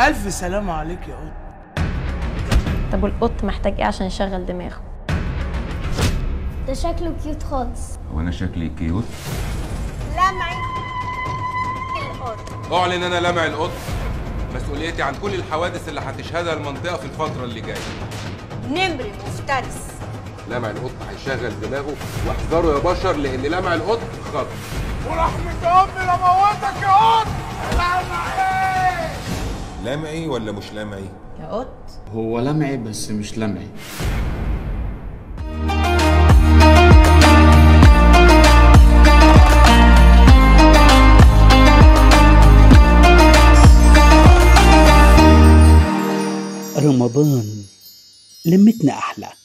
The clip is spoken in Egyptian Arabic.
الف سلام عليك يا قط طب والقط محتاج ايه عشان يشغل دماغه ده شكله كيوت خالص هو انا شكلي كيوت لمعي القط اعلن انا لمع القط مسؤوليتي عن كل الحوادث اللي هتشهدها المنطقه في الفتره اللي جايه نمر مفترس لمع القط هيشغل دماغه واحذروا يا بشر لان لمع القط خطر ورحمة امي لموتك يا قط لمعي ولا مش لمعي يا قط هو لمعي بس مش لمعي رمضان لمتنا أحلى